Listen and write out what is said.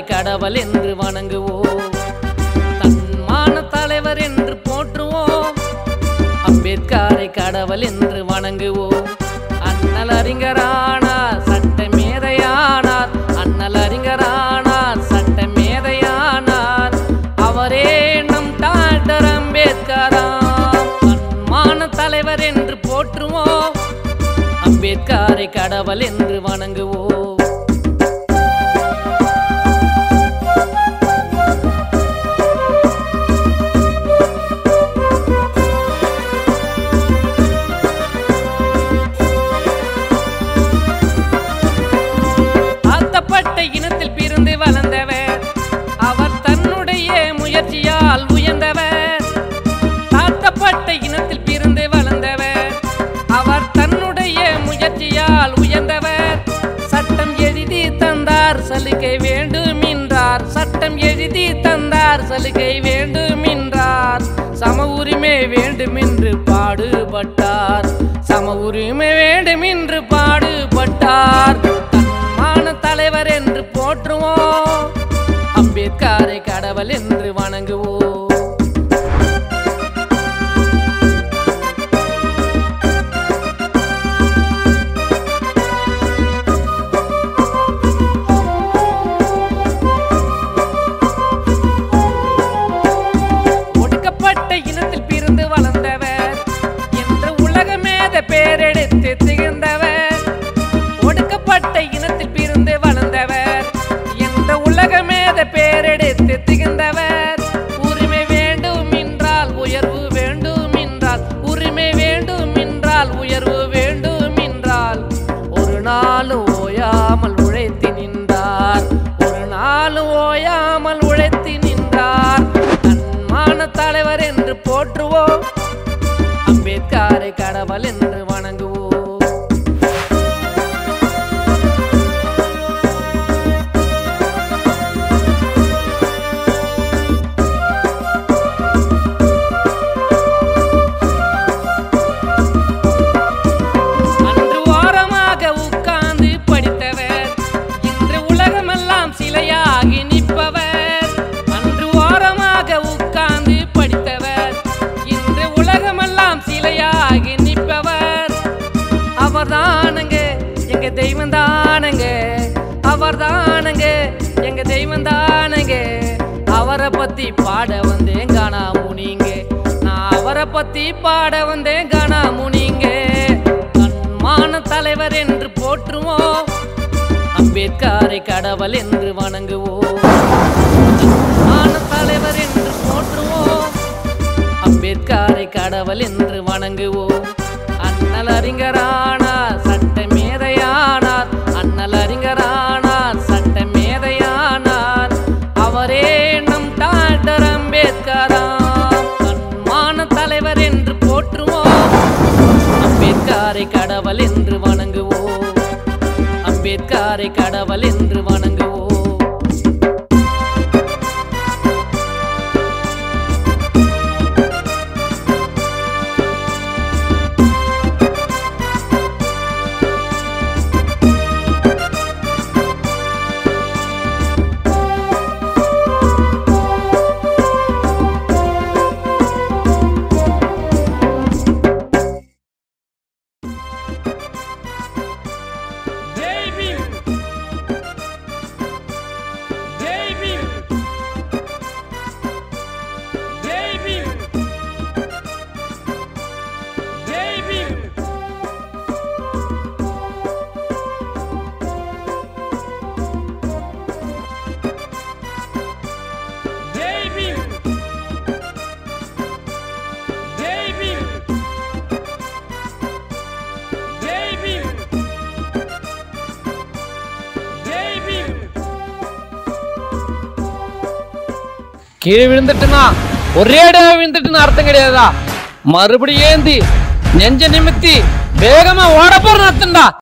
கடவுள் என்று வணங்குவோம் தன்மான தலைவர் என்று போற்றுவோம் அம்பேத்கரை கடவுள் என்று வணங்குவோம் அண்ணல் அறிஞரானார் சட்ட மேதையானார் அண்ணல் அறிஞரானார் சட்ட மேதையானார் அவரே நம் டாக்டர் அம்பேத்கராம் தன்மான தலைவர் என்று போற்றுவோம் அம்பேத்கரை கடவுள் என்று வணங்குவோம் தாழ்த்தப்பட்ட இனத்தில் பிறந்து வளர்ந்தவர் அவர் தன்னுடைய முயற்சியால் உயர்ந்தவர் தாழ்த்தப்பட்ட இனத்தில் பிறந்து வளர்ந்தவர் அவர் தன்னுடைய முயற்சியால் உயர்ந்தவர் சட்டம் எழுதி தந்தார் சலுகை வேண்டும் என்றார் சட்டம் எழுதி தந்தார் சலுகை வேண்டும் என்றார் சம உரிமை வேண்டும் என்று பாடுபட்டார் சம உரிமை வேண்டும் என்று பாடுபட்டார் தன்மான தலைவர் என்று போற்றுவோம் அம்பேத்கரை கடவுள் என்று வணங்குவோம் ஒடுக்கப்பட்ட இனத்தில் பிறந்து வளர்ந்தவர் என்று உலகமேத பேரெடுத்து திகழ்ந்தவர் ஒடுக்கப்பட்ட இனத்தில் பிறந்து வளர்ந்தவர் என்ற உலகமேத பேரெடுத்து திகழ்ந்தவர் உரிமை வேண்டும் என்றால் உயர்வு வேண்டும் என்றால் உரிமை வேண்டும் என்றால் உயர்வு வேண்டும் என்றால் ஒரு நாள் ஓயாமல் உழைத்து நின்றார் ஒரு நாள் ஓயாமல் உழைத்து நின்றார் தன்மான தலைவர் என்று போற்றுவோம் அம்பேத்கரை கடவுள் என்று வணங்குவோம் அன்று ஓரமாக உட்கார்ந்து படித்தவர் இன்று உலகமெல்லாம் சிலையாகி நிற்பவர் அன்று ஓரமாக உட்கார்ந்து படித்தவர் இன்று உலகமெல்லாம் சிலையாகி நிற்பவர் அவர்தானுங்க எங்க தெய்வம் தானுங்க அவர்தானுங்க எங்க தெய்வம் தானுங்க அவரை பத்தி பாட வந்தேன் காணா முனிங்க நான் அவரை பத்தி பாட வந்தேன் காணா முனிங்க தன்மான தலைவர் என்று போற்றுவோம் அம்பேத்கரை கடவுள் என்று வணங்குவோம் தன்மான தலைவர் என்று போற்றுவோம் அம்பேத்கரை கடவுள் என்று வணங்குவோம் அண்ணல் அறிஞரானார் சட்ட மேதையானார் அண்ணல் அறிஞரானார் சட்ட மேதையானார் அவரே நம் டாக்டர் அம்பேத்கராம் தன்மான தலைவர் என்று போற்றுவோம் அம்பேத்கரை கடவுள் என்று வணங்குவோம் அம்பேத்கரை கடவுள் என்று வணங்குவோம் கீழே விழுந்துட்டுனா ஒரே அடியா விழுந்துட்டுன்னு அர்த்தம் கிடையாதா மறுபடியும் ஏந்தி நெஞ்ச நிமித்தி வேகமா ஓட போறன்னு அர்த்தம்டா